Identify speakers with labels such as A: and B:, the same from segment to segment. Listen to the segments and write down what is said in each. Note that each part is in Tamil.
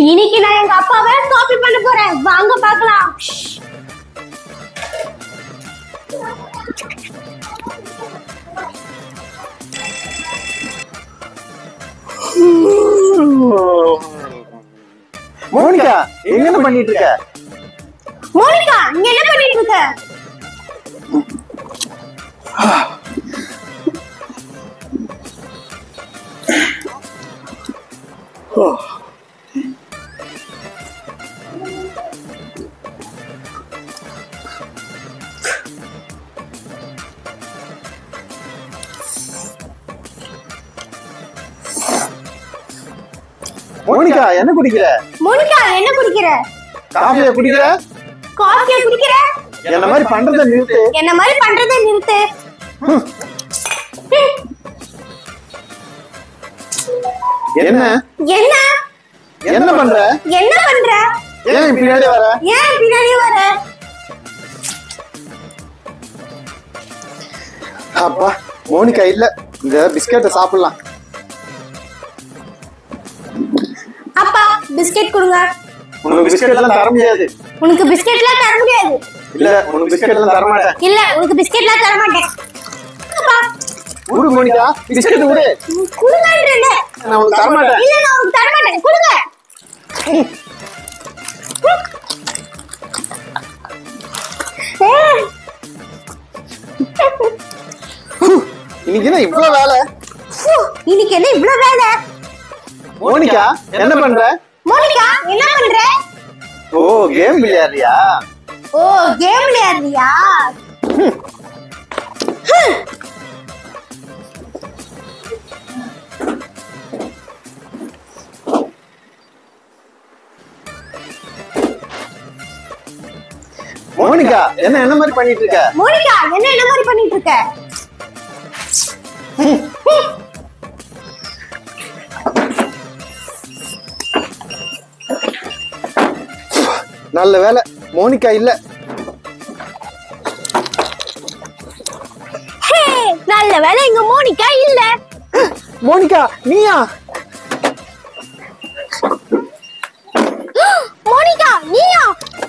A: இன்னைக்கு நான் எங்க அப்பாவை காப்பி பண்ண போறேன் வாங்க பார்க்கலாம்
B: மோனிகா எங்க என்ன பண்ணிட்டு இருக்க
A: மோனிகா நீ என்ன பண்ணிட்டு இருக்க
B: மோனிகா என்ன குடிக்கிற
A: மோனிகா என்ன குடிக்கிற
B: காஃபியா குடிக்கிற
A: காஃபியா குடிக்கிற
B: என்ன மாதிரி பண்றத நிறுத்து
A: என்ன மாதிரி பண்றதை நிறுத்து
B: என்ன
A: என்ன
B: என்ன பண்ற
A: என்ன பண்ற
B: ஏன் பின்னாடி வர
A: ஏன் பின்னாடி வர
B: அப்பா மோனிகா இல்ல இந்த பிஸ்கட்டை சாப்பிடலாம்
A: அப்பா பிஸ்கெட் கொடுங்க
B: உனக்கு பிஸ்கட் எல்லாம் தர முடியாது
A: உனக்கு பிஸ்கெட்லாம் தர முடியாது
B: இல்ல உனக்கு பிஸ்கட் எல்லாம் தர மாட்டேன்
A: இல்ல உனக்கு பிஸ்கெட்லாம் தர மாட்டேன் அப்பா
B: விடு மோனிகா பிஸ்கட் விடு
A: கொடுங்கன்றல
B: நான் உனக்கு தர மாட்டேன்
A: இல்ல நான் உனக்கு தர மாட்டேன் கொடுங்க ஏய்.
B: இன்னைக்கு என்ன இவ்வளவு வேலை
A: ஃபு, இன்னைக்கு என்ன இவ்ளோ வேலை
B: மோனிகா என்ன பண்ற
A: மோனிகா என்ன பண்ற
B: ஓ கேம் விளையாடுறியா
A: ஓ கேம் விளையாடுறியா
B: மோனிகா என்ன என்ன மாதிரி பண்ணிட்டு இருக்க
A: மோனிகா என்ன என்ன மாதிரி பண்ணிட்டு இருக்க
B: நல்ல வேலை மோனிகா இல்ல
A: ஹே, நல்ல வேலை இங்க மோனிகா இல்ல
B: மோனிகா நீயா
A: மோனிகா நீயா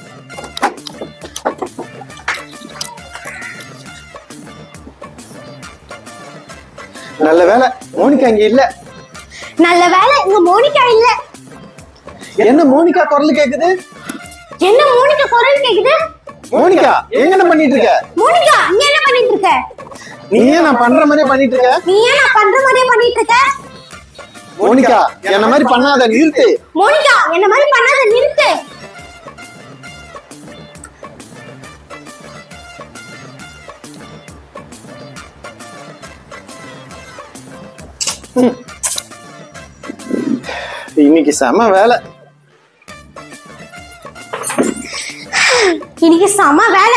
B: நல்ல வேலை மோனிகா இங்க இல்ல
A: நல்ல வேலை இங்க மோனிகா இல்ல
B: என்ன மோனிகா குரல் கேக்குது
A: என்ன மோனிகா குரல் கேக்குது
B: மோனிகா எங்க என்ன பண்ணிட்டு இருக்க
A: மோனிகா நீ என்ன பண்ணிட்டு இருக்க
B: நீ ஏன் நான் பண்ற மாதிரியே பண்ணிட்டு இருக்க
A: நீ ஏன் நான் பண்ற மாதிரியே பண்ணிட்டு இருக்க
B: மோனிகா என்ன மாதிரி பண்ணாத நிறுத்து
A: மோனிகா என்ன மாதிரி பண்ணாத நிறுத்து
B: இன்னைக்கு செம வேலை
A: இன்னைக்கு செம வேலை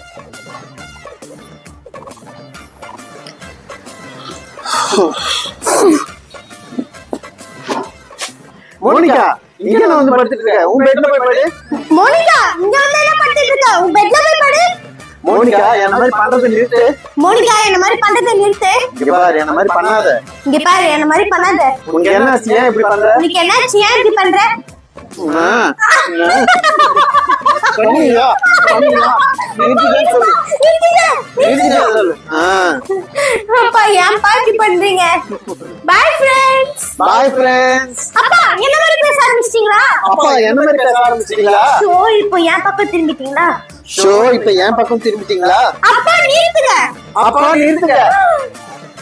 B: மோனிகா இங்க நான் வந்து படுத்துட்டு இருக்கேன் உன் பெட்ல போய் படு
A: மோனிகா இங்க வந்து என்ன பண்ணிட்டு இருக்க உன் பெட்ல போய் படு
B: மோனிகா என்ன மாதிரி பண்றதை நிறுத்து
A: மோனிகா என்ன மாதிரி பண்றதை நிறுத்து
B: இங்க பாரு என்ன மாதிரி பண்ணாத
A: இங்க பாரு என்ன மாதிரி பண்ணாத
B: உனக்கு என்ன ஆச்சு? ஏன் இப்படி பண்ற
A: உனக்கு என்னாச்சு ஏன் இப்படி பண்ற
B: ஆ, ஆ. பண்ணியா பண்ணியா நிறுத்திட்டேன்னு சொல்லு நிறுத்திட்டேன்னு சொல்லு ஆ
A: அப்பா ஏன் பாட்டி பண்றீங்க பை ஃப்ரெண்ட்ஸ்
B: பாய் ஃப்ரெண்ட்ஸ்
A: அப்பா என்ன மாதிரி பேச ஆரம்பிச்சிட்டீங்களா
B: அப்பா என்ன மாதிரி பேச ஆரம்பிச்சிட்டீங்களா
A: ஷோ இப்போ என் பக்கம் திரும்பிட்டீங்களா
B: ஷோ இப்ப என் பக்கம் திரும்பிட்டீங்களா
A: அப்பா நிறுத்துங்க
B: அப்பா நிறுத்துங்க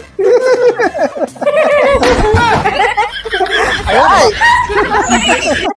B: ஏய்.